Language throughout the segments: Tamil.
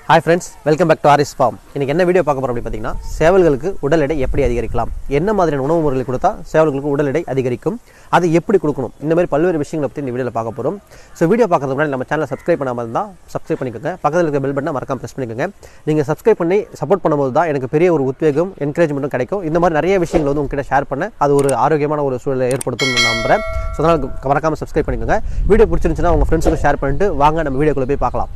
hi friends welcome back to Aris farm இன்னைக்கு என்ன வீடியோ பார்க்க போறோம் அப்படி பார்த்தீங்கன்னா சேவல்களுக்கு உடல் எடை எப்படி அதிகரிக்கலாம் என்ன மாதிரியான உணவு முறைகளை கொடுத்தா சேவல்களுக்கு உடல் எடை அதிகரிக்கும் அதை எப்படி கொடுக்கணும் இந்த மாதிரி பல்வேறு விஷயங்களை பற்றி இந்த வீடியோவில் பார்க்க போகிறோம் ஸோ வீடியோ பார்க்கறதுக்கு முன்னாடி நம்ம சேனலை சப்ஸ்கிரைப் பண்ணாமல் இருந்தால் சப்ஸ்கிரைப் பண்ணிக்கோங்க பக்கத்தில் இருக்க பெல் பட்டனை மறக்காம ப்ரெஸ் பண்ணிக்கோங்க நீங்கள் சப்ஸ்கிரைப் பண்ணி சப்போர்ட் பண்ணும்போது தான் எனக்கு பெரிய ஒரு உத்வேகம் என்கரேஜ்மெண்ட்டும் கிடைக்கும் இந்த மாதிரி நிறைய விஷயங்களை வந்து உங்ககிட்ட ஷேர் பண்ண அது ஒரு ஆரோக்கியமான ஒரு சூழலை ஏற்படுத்தும் நான் நம்புறேன் ஸோ அதனால் மறக்காம சப்ஸ்கிரைப் பண்ணிக்கோங்க வீடியோ பிடிச்சிருந்துச்சுன்னா உங்கள் ஃப்ரெண்ட்ஸுக்கு ஷேர் பண்ணிட்டு வாங்க நம்ம வீடியோக்குள்ளே போய் பார்க்கலாம்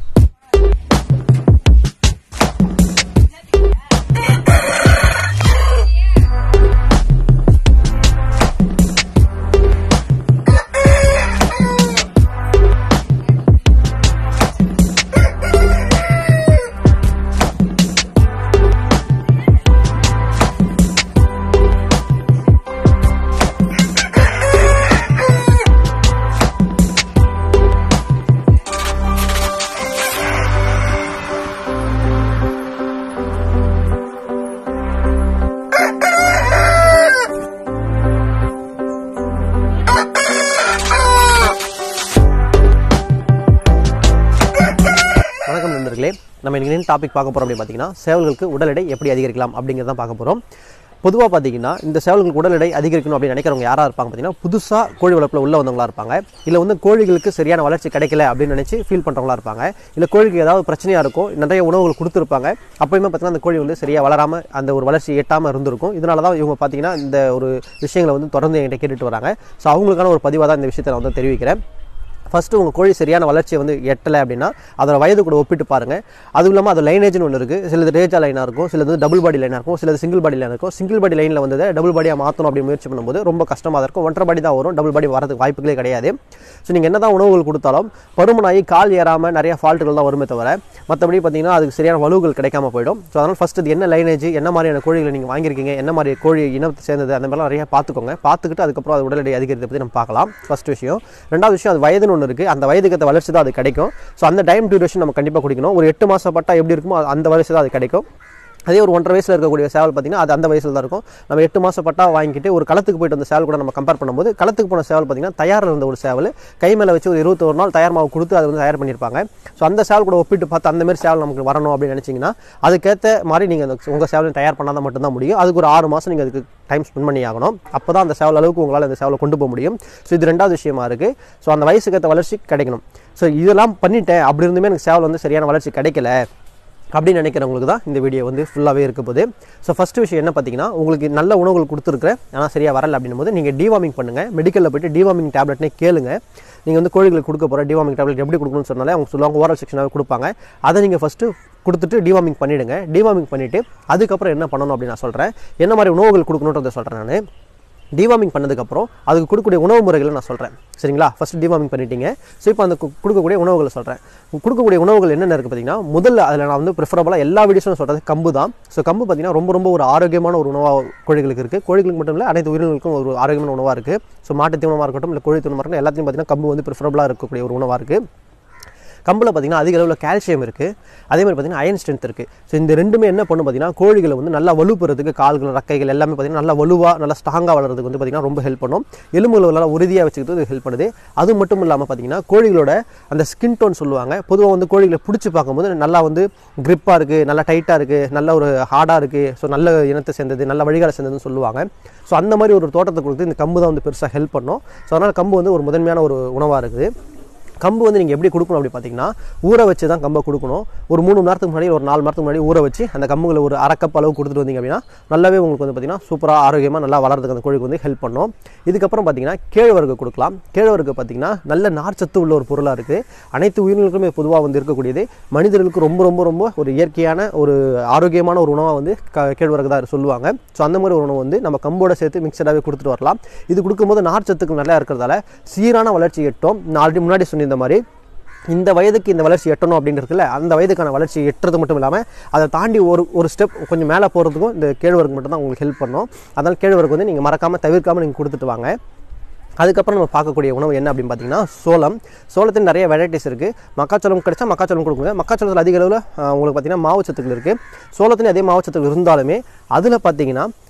வணக்கம் நண்பர்களே நம்ம இன்னைக்கு என்ன டாபிக் பார்க்க போறோம் அப்படின்னு பார்த்தீங்கன்னா சேவல்களுக்கு உடல் எடை எப்படி அதிகரிக்கலாம் அப்படிங்கிறத பார்க்க போறோம் பொதுவாக பார்த்தீங்கன்னா இந்த சேவல்களுக்கு உடல் எடை அதிகரிக்கணும் அப்படின்னு நினைக்கிறவங்க யாராக இருப்பாங்க பார்த்தீங்கன்னா புதுசாக கோழி வளர்ப்பில் உள்ள வந்தவங்களா இருப்பாங்க இல்லை வந்து கோழிகளுக்கு சரியான வளர்ச்சி கிடைக்கல அப்படின்னு நினச்சி ஃபீல் பண்ணுறவங்களா இருப்பாங்க இல்லை கோழிக்கு ஏதாவது பிரச்சனையாக இருக்கும் நிறைய உணவுகள் கொடுத்துருப்பாங்க அப்பயுமே பார்த்தீங்கன்னா அந்த கோழி வந்து சரியாக வளராமல் அந்த ஒரு வளர்ச்சி எட்டாமல் இருந்திருக்கும் இதனால தான் இவங்க பார்த்தீங்கன்னா இந்த ஒரு விஷயங்களை வந்து தொடர்ந்து என்கிட்ட கேட்டுட்டு வராங்க ஸோ அவங்களுக்கான ஒரு பதிவாக தான் இந்த விஷயத்தை நான் வந்து தெரிவிக்கிறேன் ஃபஸ்ட்டு உங்கள் கோழி சரியான வளர்ச்சியை வந்து எட்டலை அப்படின்னா அதோட வயது கூட ஒப்பிட்டு பாருங்கள் அதுவும் இல்லாமல் அது லைனேஜ்னு ஒன்று இருக்குது சிலது ரேஜா லைனாக இருக்கும் சிலது வந்து டபுள் பாடி லைனாக இருக்கும் சிலது சிங்கிள் பாடி லைனாக இருக்கும் சிங்கிள் பாடி லைனில் வந்து டபுள் பாடியாக மாற்றணும் அப்படி முயற்சி பண்ணும்போது ரொம்ப கஷ்டமாக தான் இருக்கும் ஒன்றரை பாடி தான் வரும் டபுள் பாடி வரதுக்கு வாய்ப்புகளே கிடையாது ஸோ நீங்கள் என்ன தான் உணவுகள் கொடுத்தாலும் பருமனாகி கால் ஏறாமல் நிறைய ஃபால்ட்டுகள் தான் வருமே தவிர மற்றபடி பார்த்தீங்கன்னா அதுக்கு சரியான வலுவுகள் கிடைக்காம போயிடும் ஸோ அதனால் ஃபஸ்ட்டு இது என்ன லைனேஜ் என்ன மாதிரியான கோழிகளை நீங்கள் வாங்கியிருக்கீங்க என்ன மாதிரி கோழி இனத்தை சேர்ந்தது அந்த மாதிரிலாம் நிறைய பார்த்துக்கோங்க பார்த்துக்கிட்டு அதுக்கப்புறம் அது உடல் எடை அதிகரித்தை பற்றி நம்ம பார்க்கலாம் ஃபஸ்ட் விஷயம் ரெண்டாவது விஷயம் அது வயதுன்னு ஒன்று இருக்குது அந்த வயதுக்கு ஏற்ற வளர்ச்சி தான் அது கிடைக்கும் ஸோ அந்த டைம் டியூரேஷன் நம்ம கண்டிப்பாக குடிக்கணும் ஒரு எட்டு மாதம் பட்டா எப்படி இருக்குமோ அது- அந்த வயசு தான் அது கிடைக்கும் அதே ஒரு ஒன்றரை வயசில் இருக்கக்கூடிய சேவல் பார்த்தீங்கன்னா அது அந்த வயசில் தான் இருக்கும் நம்ம எட்டு மாதம் பட்டா வாங்கிட்டு ஒரு களத்துக்கு போயிட்டு வந்த சேவல் கூட நம்ம கம்பேர் பண்ணும்போது களத்துக்கு போன சேவல் பார்த்தீங்கன்னா தயாரில் இருந்த ஒரு சேவல் கை மேலே வச்சு ஒரு இருபத்தொரு நாள் தயார் மாவு கொடுத்து அதை வந்து தயார் பண்ணியிருப்பாங்க ஸோ அந்த சேவல் கூட ஒப்பிட்டு பார்த்து அந்த மாதிரி சேவல் நமக்கு வரணும் அப்படின்னு நினச்சிங்கன்னா அதுக்கேற்ற மாதிரி நீங்கள் அந்த உங்கள் சேவலையும் தயார் பண்ணால் தான் மட்டும்தான் முடியும் அதுக்கு ஒரு ஆறு மாதம் நீங்கள் அதுக்கு டைம் ஸ்பெண்ட் பண்ணி ஆகணும் அப்போ தான் அந்த சேவல் அளவுக்கு உங்களால் அந்த சேவலை கொண்டு போக முடியும் ஸோ இது ரெண்டாவது விஷயமா இருக்குது ஸோ அந்த வயசுக்கு ஏற்ற வளர்ச்சி கிடைக்கணும் ஸோ இதெல்லாம் பண்ணிட்டேன் அப்படி இருந்துமே எனக்கு சேவல் வந்து சரியான வளர்ச்சி கிடைக்கல அப்படின்னு நினைக்கிறவங்களுக்கு தான் இந்த வீடியோ வந்து ஃபுல்லாகவே இருக்க போகுது ஸோ ஃபஸ்ட்டு விஷயம் என்ன பார்த்தீங்கன்னா உங்களுக்கு நல்ல உணவுகள் கொடுத்துருக்குறேன் ஆனால் சரியாக வரல அப்படின்னும் போது நீங்கள் டிவார்மிங் பண்ணுங்கள் மெடிக்கலில் போயிட்டு டிவார்மிங் டேப்லெட்னே கேளுங்க நீங்கள் வந்து கோழிகளுக்கு கொடுக்க போகிற டிவார்மிங் டேப்லெட் எப்படி கொடுக்கணும்னு சொன்னாலே அவங்க சொல்லுவாங்க ஓரல் செக்ஷனாகவே கொடுப்பாங்க அதை நீங்கள் ஃபஸ்ட்டு கொடுத்துட்டு டிவார்மிங் பண்ணிவிடுங்க டிவார்மிங் பண்ணிவிட்டு அதுக்கப்புறம் என்ன பண்ணணும் அப்படின்னு நான் சொல்கிறேன் என்ன மாதிரி உணவுகள் கொடுக்கணுன்றதை சொல்கிறேன் நான் டிவார்மிங் பண்ணதுக்கப்புறம் அதுக்கு கொடுக்கக்கூடிய உணவு முறைகளை நான் சொல்கிறேன் சரிங்களா ஃபஸ்ட் டிவார்மிங் பண்ணிட்டீங்க ஸோ இப்போ அந்த கு- கொடுக்கக்கூடிய உணவுகளை சொல்கிறேன் கொடுக்கக்கூடிய உணவுகள் என்னென்ன இருக்குது பார்த்தீங்கன்னா முதல்ல அதில் நான் வந்து ப்ரிஃபரபுளாக எல்லா வீடியோஸும் சொல்கிறது கம்பு தான் ஸோ கம்பு பார்த்தீங்கன்னா ரொம்ப ரொம்ப ஒரு ஆரோக்கியமான ஒரு உணவாக கோழிகளுக்கு இருக்குது கோழிகளுக்கு மட்டும் இல்லை அனைத்து உயிரினங்களுக்கும் ஒரு ஆரோக்கியமான உணவாக இருக்குது ஸோ மாட்டு தீவனமாக இருக்கட்டும் இல்லை கோழி தீவனமாக இருக்கட்டும் எல்லாத்தையும் பார்த்தீங்கன்னா கம்பு வந்து ப்ரிஃபரபுளாக இருக்கக்கூடிய ஒரு உணவாக இருக்குது கம்பில் பார்த்தீங்கன்னா அதிக அளவில் கால்சியம் இருக்குது அதே மாதிரி பார்த்தீங்கன்னா அயன் ஸ்ட்ரென்த் இருக்குது ஸோ இந்த ரெண்டுமே என்ன பண்ணும் பார்த்தீங்கன்னா கோழிகளை வந்து நல்லா வலுப்புறதுக்கு கால்கள் ரக்கைகள் எல்லாமே பார்த்தீங்கன்னா நல்லா வலுவாக நல்லா ஸ்ட்ராங்காக வளர்றதுக்கு வந்து பார்த்தீங்கன்னா ரொம்ப ஹெல்ப் பண்ணும் எலும்புகளை நல்லா உறுதியாக வச்சுக்கிறது ஹெல்ப் பண்ணுது அது மட்டும் இல்லாமல் பார்த்தீங்கன்னா கோழிகளோட அந்த ஸ்கின் டோன் சொல்லுவாங்க பொதுவாக வந்து கோழிகளை பிடிச்சி பார்க்கும்போது நல்லா வந்து கிரிப்பாக இருக்குது நல்லா டைட்டாக இருக்குது நல்ல ஒரு ஹார்டாக இருக்குது ஸோ நல்ல இனத்தை சேர்ந்தது நல்ல வழிகால சேர்ந்ததுன்னு சொல்லுவாங்க ஸோ அந்த மாதிரி ஒரு தோட்டத்தை கொடுத்து இந்த கம்பு தான் வந்து பெருசாக ஹெல்ப் பண்ணும் ஸோ அதனால் கம்பு வந்து ஒரு முதன்மையான ஒரு உணவாக இருக்குது கம்பு வந்து நீங்கள் எப்படி கொடுக்கணும் அப்படி பார்த்தீங்கன்னா ஊற வச்சு தான் கம்பை கொடுக்கணும் ஒரு மூணு மணி நேரத்துக்கு முன்னாடி ஒரு நாலு மணி நேரத்துக்கு முன்னாடி ஊற வச்சு அந்த கம்புகளை ஒரு அரை கப் அளவு கொடுத்துட்டு வந்தீங்க அப்படின்னா நல்லாவே உங்களுக்கு வந்து பார்த்தீங்கன்னா சூப்பராக ஆரோக்கியமாக நல்லா வளர்றதுக்கு அந்த கோழிக்கு வந்து ஹெல்ப் பண்ணும் இதுக்கப்புறம் பார்த்தீங்கன்னா கேழ்வரகு கொடுக்கலாம் கேழ்வரகு பார்த்தீங்கன்னா நல்ல நார்ச்சத்து உள்ள ஒரு பொருளாக இருக்குது அனைத்து உயிரினங்களுக்குமே பொதுவாக வந்து இருக்கக்கூடியது மனிதர்களுக்கு ரொம்ப ரொம்ப ரொம்ப ஒரு இயற்கையான ஒரு ஆரோக்கியமான ஒரு உணவாக வந்து க கேழ்வரகு தான் சொல்லுவாங்க ஸோ அந்த மாதிரி ஒரு உணவு வந்து நம்ம கம்போட சேர்த்து மிக்சடாகவே கொடுத்துட்டு வரலாம் இது கொடுக்கும்போது நார்ச்சத்துக்கள் நல்லா இருக்கிறதால சீரான வளர்ச்சி எட்டும் நான் ஆல்ரெடி முன்னாடி சொன்னிருந்த மாதிரி இந்த வயதுக்கு இந்த வளர்ச்சி எட்டணும் அப்படின்றதுல அந்த வயதுக்கான வளர்ச்சி எட்டுறது மட்டும் இல்லாமல் அதை தாண்டி ஒரு ஒரு ஸ்டெப் கொஞ்சம் மேலே போகிறதுக்கும் இந்த கேழ்வரகு மட்டும் தான் உங்களுக்கு ஹெல்ப் பண்ணும் அதனால் கேழ்வரகு வந்து நீங்கள் மறக்காமல் தவிர்க்காமல் நீங்கள் கொடுத்துட்டு வாங்க அதுக்கப்புறம் நம்ம பார்க்கக்கூடிய உணவு என்ன அப்படின்னு பார்த்தீங்கன்னா சோளம் சோளத்தில் நிறைய வெரைட்டிஸ் இருக்குது மக்காச்சோளம் கிடைச்சா மக்காச்சோளம் கொடுக்குங்க மக்காச்சோளத்தில் அதிக அளவில் உங்களுக்கு பார்த்தீங்கன்னா மாவுச்சத்துக்கள் இருக்குது சோளத்துலேயும் அதே மாவுச்சத்துக்கள் இருந்தாலுமே அதில் பார்த்தீங்கன்னா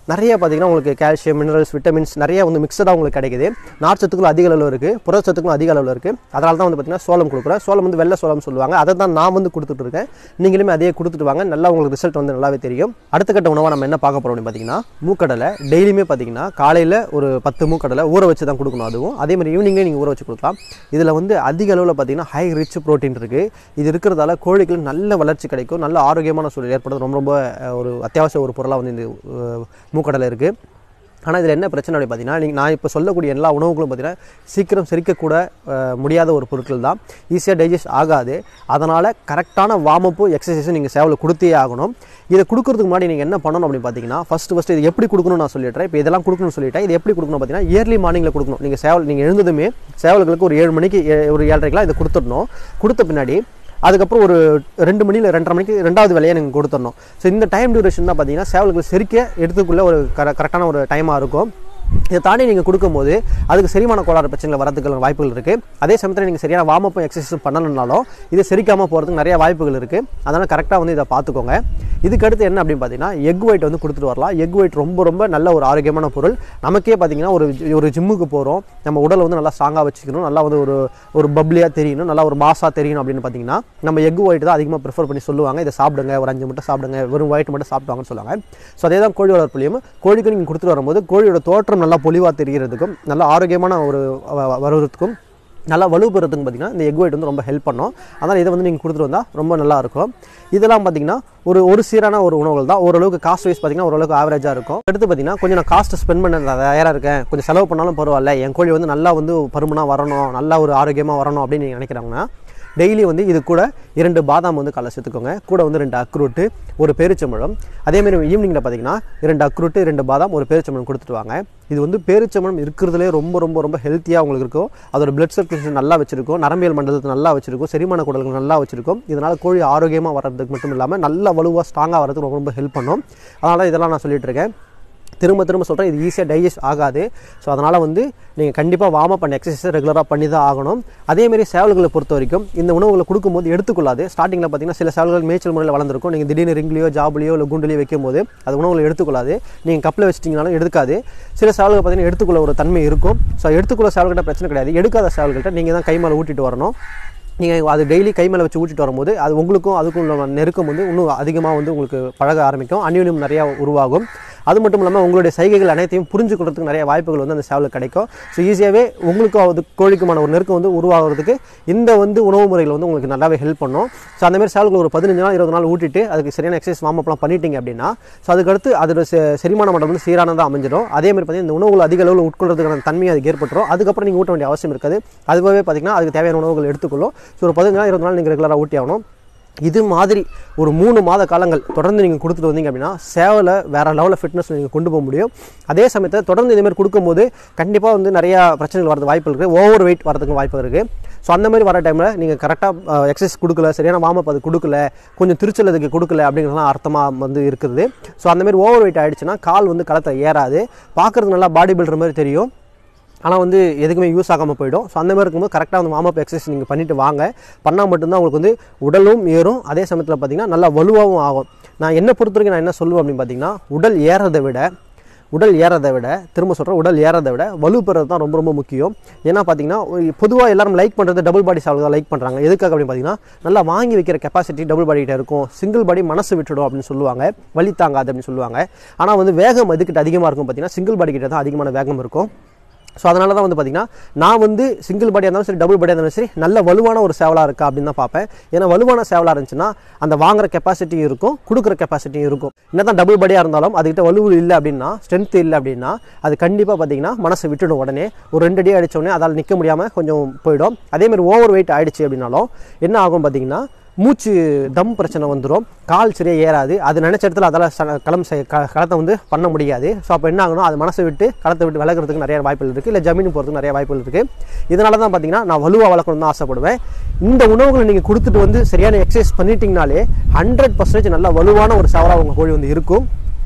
நிறைய பார்த்தீங்கன்னா உங்களுக்கு கால்சியம் மினரல்ஸ் விட்டமின்ஸ் நிறைய வந்து மிக்சடாக உங்களுக்கு கிடைக்குது நார்ச்சத்துக்களும் அதிக அளவில் இருக்குது புரட்சத்துக்களும் அதிக அளவில் இருக்குது அதனால தான் வந்து பார்த்தீங்கன்னா சோளம் கொடுக்குறேன் சோளம் வந்து வெள்ளை சோளம் சொல்லுவாங்க அதை தான் நான் வந்து கொடுத்துட்டு இருக்கேன் நீங்களுமே அதையே கொடுத்துட்டு வாங்க நல்லா உங்களுக்கு ரிசல்ட் வந்து நல்லாவே தெரியும் அடுத்த கட்ட உணவாக நம்ம என்ன பார்க்க போகிறோம் அப்படின்னு பார்த்தீங்கன்னா மூக்கடலை டெய்லியுமே பார்த்தீங்கன்னா காலையில் ஒரு பத்து மூக்கடலை ஊற வச்சு தான் கொடுக்கணும் அதுவும் அதே மாதிரி ஈவினிங்கே நீங்கள் ஊற வச்சு கொடுக்கலாம் இதில் வந்து அதிக அளவில் பார்த்தீங்கன்னா ஹை ரிச் ப்ரோட்டீன் இருக்குது இது இருக்கிறதால கோழிகளுக்கு நல்ல வளர்ச்சி கிடைக்கும் நல்ல ஆரோக்கியமான சூழல் ஏற்படுறது ரொம்ப ரொம்ப அஹ், ஒரு அத்தியாவசிய ஒரு பொருளாக வந்து இந்த அஹ், மூக்கடலை இருக்குது ஆனால் இதில் என்ன பிரச்சனை அப்படி பார்த்தீங்கன்னா நீங்கள் நான் இப்போ சொல்லக்கூடிய எல்லா உணவுகளும் பார்த்தீங்கன்னா சீக்கிரம் செரிக்கக்கூட அஹ், முடியாத ஒரு பொருட்கள் தான் ஈஸியாக டைஜஸ்ட் ஆகாது அதனால் கரெக்டான வார்மப்பும் எக்ஸசைஸும் நீங்கள் சேவலை கொடுத்தே ஆகணும் இதை கொடுக்கறதுக்கு முன்னாடி நீங்கள் என்ன பண்ணணும் அப்படின்னு பார்த்தீங்கன்னா ஃபஸ்ட்டு ஃபஸ்ட்டு இது எப்படி கொடுக்கணும்னு நான் சொல்லிடுறேன் இப்போ இதெல்லாம் கொடுக்கணும்னு சொல்லிட்டேன் இது எப்படி கொடுக்கணும் பார்த்தீங்கன்னா இயர்லி மார்னிங்கில் கொடுக்கணும் நீங்கள் சேவல் நீங்கள் எழுந்ததுமே சேவல்களுக்கு ஒரு ஏழு மணிக்கு ஏ- ஒரு ஏழரைக்கெலாம் இதை கொடுத்துடணும் கொடுத்த பின்னாடி அதுக்கப்புறம் ஒரு ரெண்டு மணியில் ரெண்டரை மணிக்கு ரெண்டாவது வேலையை நீங்கள் கொடுத்துடணும் ஸோ இந்த டைம் டியூரேஷன் தான் பார்த்தீங்கன்னா சேவலுக்கு செரிக்க எடுத்துக்குள்ள ஒரு கர கரெக்டான ஒரு டைமாக இருக்கும் இதை தாண்டி நீங்கள் கொடுக்கும்போது அதுக்கு செரிமான கோளாறு பிரச்சனைகள் வரதுக்கான வாய்ப்புகள் இருக்குது அதே சமயத்தில் நீங்கள் சரியான வார்மப்பும் எக்ஸசைஸும் பண்ணணும்னாலும் இது செரிக்காமல் போகிறதுக்கு நிறைய வாய்ப்புகள் இருக்குது அதனால் கரெக்டாக வந்து இதை பார்த்துக்கோங்க இதுக்கு அடுத்து என்ன அப்படின்னு பார்த்தீங்கன்னா எக் ஒயிட் வந்து கொடுத்துட்டு வரலாம் எக் ஒயிட் ரொம்ப ரொம்ப நல்ல ஒரு ஆரோக்கியமான பொருள் நமக்கே பார்த்தீங்கன்னா ஒரு ஜி- ஒரு ஜிம்முக்கு போகிறோம் நம்ம உடலை வந்து நல்லா ஸ்ட்ராங்காக வச்சுக்கணும் நல்லா வந்து ஒரு ஒரு பப்ளியாக தெரியணும் நல்லா ஒரு மாஸாக தெரியணும் அப்படின்னு பார்த்தீங்கன்னா நம்ம எக் ஒயிட் தான் அதிகமாக ப்ரிஃபர் பண்ணி சொல்லுவாங்க இதை சாப்பிடுங்க ஒரு அஞ்சு மட்டும் சாப்பிடுங்க வெறும் ஒயிட் மட்டும் சாப்பிடுவாங்கன்னு சொல்லுவாங்க ஸோ அதே தான் கோழி வளர்ப்புலையும் கோழிக்கு நீங்கள் கொடுத்துட்டு வரும்போது கோழியோட தோற்றம் நல்லா பொலிவாக தெரிகிறதுக்கும் நல்ல ஆரோக்கியமான ஒரு வ- வ- வருவதற்கும் நல்லா வலுப்பெறதுக்கும் பார்த்தீங்கன்னா இந்த எக் ஒயிட் வந்து ரொம்ப ஹெல்ப் பண்ணும் அதனால் இதை வந்து நீங்கள் கொடுத்துட்டு வந்தால் ரொம்ப நல்லா இருக்கும் இதெல்லாம் பார்த்தீங்கன்னா ஒரு ஒரு சீரான ஒரு உணவுகள் தான் ஓரளவுக்கு காஸ்ட் வைஸ் பார்த்தீங்கன்னா ஓரளவுக்கு ஆவரேஜாக இருக்கும் அடுத்து பார்த்தீங்கன்னா கொஞ்சம் நான் காஸ்ட் ஸ்பெண்ட் பண்ண தயாராக இருக்கேன் கொஞ்சம் செலவு பண்ணாலும் பரவாயில்ல என் கோழி வந்து நல்லா வந்து பருமனாக வரணும் நல்லா ஒரு ஆரோக்கியமாக வரணும் அப்படின்னு நீங்கள் நினைக்கிறாங்கன்னா டெய்லி வந்து இது கூட இரண்டு பாதாம் வந்து காலை சேர்த்துக்கோங்க கூட வந்து ரெண்டு அக்ரூட்டு ஒரு பேரிச்சம்பழம் அதேமாதிரி ஈவினிங்கில் பார்த்தீங்கன்னா இரண்டு அக்ரூட்டு ரெண்டு பாதாம் ஒரு பேரிச்சம்பழம் கொடுத்துட்டு வாங்க இது வந்து பேரிச்சம்பழம் இருக்கிறதுலே ரொம்ப ரொம்ப ரொம்ப ஹெல்த்தியாக உங்களுக்கு இருக்கும் அதோட பிளட் சர்க்குலேஷன் நல்லா வச்சிருக்கும் நரம்பியல் மண்டலத்தை நல்லா வச்சிருக்கும் செரிமான குடல்கள் நல்லா வச்சிருக்கும் இதனால் கோழி ஆரோக்கியமாக வர்றதுக்கு மட்டும் இல்லாமல் நல்ல வலுவாக ஸ்ட்ராங்காக வரதுக்கு ரொம்ப ரொம்ப ஹெல்ப் பண்ணும் அதனால் இதெல்லாம் நான் சொல்லிட்டு இருக்கேன் திரும்ப திரும்ப சொல்கிறேன் இது ஈஸியாக டைஜஸ்ட் ஆகாது ஸோ அதனால் வந்து நீங்கள் கண்டிப்பாக வார்ம் அப் அண்ட் எக்ஸசைஸை ரெகுலராக பண்ணி தான் ஆகணும் அதேமாரி சேவல்களை பொறுத்த வரைக்கும் இந்த உணவுகளை கொடுக்கும்போது எடுத்துக்கொள்ளாது ஸ்டார்டிங்கில் பார்த்தீங்கன்னா சில சேவல்கள் மேய்ச்சல் முறையில் வளர்ந்துருக்கும் நீங்கள் திடீர்னு ரிங்லையோ ஜாப்லையோ இல்லை குண்டுலையோ வைக்கும்போது அது உணவுகளை எடுத்துக்கொள்ளாது நீங்கள் கப்பில் வச்சிட்டிங்கனாலும் எடுக்காது சில சேவல்கள் பார்த்தீங்கன்னா எடுத்துக்கொள்ள ஒரு தன்மை இருக்கும் ஸோ எடுத்துக்கொள்ள சேவல்கிட்ட பிரச்சனை கிடையாது எடுக்காத சேவல்கிட்ட நீங்கள் தான் கை மேலே ஊட்டிட்டு வரணும் நீங்கள் அது டெய்லி கை மேலே வச்சு ஊட்டிட்டு வரும்போது அது உங்களுக்கும் அதுக்கும் உள்ள நெருக்கம் வந்து இன்னும் அதிகமாக வந்து உங்களுக்கு பழக ஆரம்பிக்கும் அந்யூன்யம் நிறையா உருவாகும் அது மட்டும் இல்லாமல் உங்களுடைய சைகைகள் அனைத்தையும் புரிஞ்சுக்கிறதுக்கு நிறைய வாய்ப்புகள் வந்து அந்த சேவலில் கிடைக்கும் ஸோ ஈஸியாகவே உங்களுக்கும் அது கோழிக்குமான ஒரு நெருக்கம் வந்து உருவாகிறதுக்கு இந்த வந்து உணவு முறைகள் வந்து உங்களுக்கு நல்லாவே ஹெல்ப் பண்ணும் ஸோ அந்த மாதிரி சேவலுக்கு ஒரு பதினஞ்சு நாள் இருபது நாள் ஊட்டிட்டு அதுக்கு சரியான எக்ஸசைஸ் வார்ம் அப்லாம் பண்ணிட்டீங்க அப்படின்னா ஸோ அதுக்கடுத்து அதோட செ- செரிமான மட்டம் வந்து சீரானதாக அமைஞ்சிடும் அதே மாதிரி பார்த்தீங்கன்னா இந்த உணவுகள் அதிக அளவில் உட்கொள்றதுக்கான தன்மை அதுக்கு ஏற்பட்டுரும் அதுக்கப்புறம் நீங்கள் ஊட்ட வேண்டிய அவசியம் இருக்காது அதுவாகவே பார்த்தீங்கன்னா அதுக்கு தேவையான உணவுகள் எடுத்துக்கொள்ளும் ஸோ ஒரு பதினஞ்சு நாள் இருபது நாள் நீங்கள் ரெகுலராக ஊட்டி ஆகணும் இது மாதிரி ஒரு மூணு மாத காலங்கள் தொடர்ந்து நீங்கள் கொடுத்துட்டு வந்தீங்க அப்படின்னா சேவலை வேற லெவலில் ஃபிட்னஸ் நீங்கள் கொண்டு போக முடியும் அதே சமயத்தில் தொடர்ந்து இதே மாதிரி கொடுக்கும்போது கண்டிப்பாக வந்து நிறையா பிரச்சனைகள் வரது வாய்ப்பு இருக்குது ஓவர் வெயிட் வரதுக்கு வாய்ப்பு இருக்குது ஸோ அந்த மாதிரி வர டைமில் நீங்கள் கரெக்டாக எக்ஸசைஸ் கொடுக்கல சரியான வார்ம் அது கொடுக்கல கொஞ்சம் திருச்சல் அதுக்கு கொடுக்கல அப்படிங்கிறதுலாம் அர்த்தமாக வந்து இருக்குது ஸோ அந்த மாதிரி ஓவர் வெயிட் ஆயிடுச்சுன்னா கால் வந்து களத்தில் ஏறாது பார்க்குறதுக்கு நல்லா பாடி பில்டர் மாதிரி தெரியும் ஆனால் வந்து எதுக்குமே யூஸ் ஆகாமல் போயிடும் ஸோ அந்த மாதிரி இருக்கும்போது கரெக்டாக வந்து வார்ம் அப் எக்ஸசைஸ் நீங்கள் பண்ணிட்டு வாங்க பண்ணால் மட்டும்தான் உங்களுக்கு வந்து உடலும் ஏறும் அதே சமயத்தில் பார்த்தீங்கன்னா நல்லா வலுவாகவும் ஆகும் நான் என்ன பொறுத்த வரைக்கும் நான் என்ன சொல்லுவேன் அப்படின்னு பார்த்தீங்கன்னா உடல் ஏறதை விட உடல் ஏறதை விட திரும்ப சொல்கிறேன் உடல் ஏறதை விட வலு பெறது தான் ரொம்ப ரொம்ப முக்கியம் ஏன்னா பார்த்தீங்கன்னா பொதுவாக எல்லாரும் லைக் பண்ணுறது டபுள் பாடி சால்வ் தான் லைக் பண்ணுறாங்க எதுக்காக அப்படின்னு பார்த்தீங்கன்னா நல்லா வாங்கி வைக்கிற கெப்பாசிட்டி டபுள் பாடிகிட்ட இருக்கும் சிங்கிள் பாடி மனசு விட்டுடும் அப்படின்னு சொல்லுவாங்க வலி தாங்காது அப்படின்னு சொல்லுவாங்க ஆனால் வந்து வேகம் எதுக்கிட்ட அதிகமாக இருக்கும் பார்த்தீங்கன்னா சிங்கிள் பாடி கிட்ட தான் அதிகமான வேகம் இருக்கும் ஸோ அதனால தான் வந்து பார்த்தீங்கன்னா நான் வந்து சிங்கிள் பாடியாக இருந்தாலும் சரி டபுள் பாடியாக இருந்தாலும் சரி நல்ல வலுவான ஒரு சேவலாக இருக்கா அப்படின்னு தான் பார்ப்பேன் ஏன்னா வலுவான சேவலாக இருந்துச்சுன்னா அந்த வாங்குற கெப்பாசிட்டி இருக்கும் கொடுக்குற கெப்பாசிட்டியும் இருக்கும் என்ன தான் டபுள் பாடியாக இருந்தாலும் அதுக்கிட்ட வலு இல்லை அப்படின்னா ஸ்ட்ரென்த் இல்லை அப்படின்னா அது கண்டிப்பாக பார்த்தீங்கன்னா மனசை விட்டுடும் உடனே ஒரு ரெண்டு அடி அடிச்ச உடனே அதால் நிற்க முடியாமல் கொஞ்சம் போயிடும் அதேமாதிரி ஓவர் வெயிட் ஆயிடுச்சு அப்படின்னாலும் என்ன ஆகும் பார்த்தீங்கன்னா மூச்சு தம் பிரச்சனை வந்துடும் கால் சரியாக ஏறாது அது நினச்ச இடத்துல அதால் ச- களம் செய் க- களத்தை வந்து பண்ண முடியாது ஸோ அப்போ என்ன ஆகணும் அது மனசை விட்டு களத்தை விட்டு விலகிறதுக்கு நிறைய வாய்ப்புகள் இருக்குது இல்லை ஜமீன் போகிறதுக்கு நிறைய வாய்ப்புகள் இருக்குது இதனால தான் பார்த்தீங்கன்னா நான் வலுவாக வளர்க்கணும் தான் ஆசைப்படுவேன் இந்த உணவுகளை நீங்கள் கொடுத்துட்டு வந்து சரியான எக்ஸசைஸ் பண்ணிட்டீங்கனாலே ஹண்ட்ரட் பர்சன்டேஜ் நல்ல வலுவான ஒரு சவராக உங்கள் கோழி வந்து இருக்கும்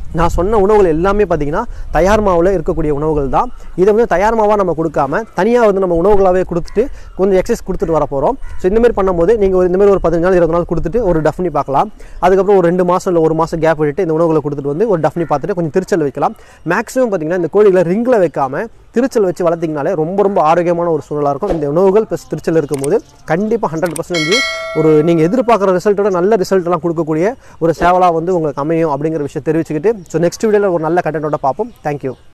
நான் சொன்ன உணவுகள் எல்லாமே பார்த்தீங்கன்னா தயார் மாவில் இருக்கக்கூடிய உணவுகள் தான் இதை வந்து தயார் மாவாக நம்ம கொடுக்காம தனியாக வந்து நம்ம உணவுகளாகவே கொடுத்துட்டு கொஞ்சம் எக்ஸசைஸ் கொடுத்துட்டு வர போகிறோம் ஸோ இந்த மாதிரி பண்ணும்போது நீங்கள் ஒரு இந்த மாதிரி ஒரு பதினஞ்சு நாள் இருபது நாள் கொடுத்துட்டு ஒரு டஃப்னி பார்க்கலாம் அதுக்கப்புறம் ஒரு ரெண்டு மாதம் இல்லை ஒரு மாதம் கேப் விட்டுட்டு இந்த உணவுகளை கொடுத்துட்டு வந்து ஒரு டஃப்னி பார்த்துட்டு கொஞ்சம் திருச்சல் வைக்கலாம் மேக்ஸிமம் பார்த்தீங்கன்னா இந்த கோழிகளை ரிங்கில் வைக்காம திருச்சல் வச்சு வளர்த்திங்கனாலே ரொம்ப ரொம்ப ஆரோக்கியமான ஒரு சூழலாக இருக்கும் இந்த உணவுகள் ப்ளஸ் திருச்சல் இருக்கும்போது கண்டிப்பாக ஹண்ட்ரட் பர்சன்ட் ஒரு நீங்கள் எதிர்பார்க்குற ரிசல்ட்டோட நல்ல ரிசல்ட்லாம் கொடுக்கக்கூடிய ஒரு சேவலாக வந்து உங்களுக்கு அமையும் அப்படிங்கிற விஷயம் தெரிவிச்சுக்கிட்டு ஸோ நெக்ஸ்ட் வீடியோவில் ஒரு நல்ல கண்டென்ட்டோட பார்ப்போம் தேங்க்யூ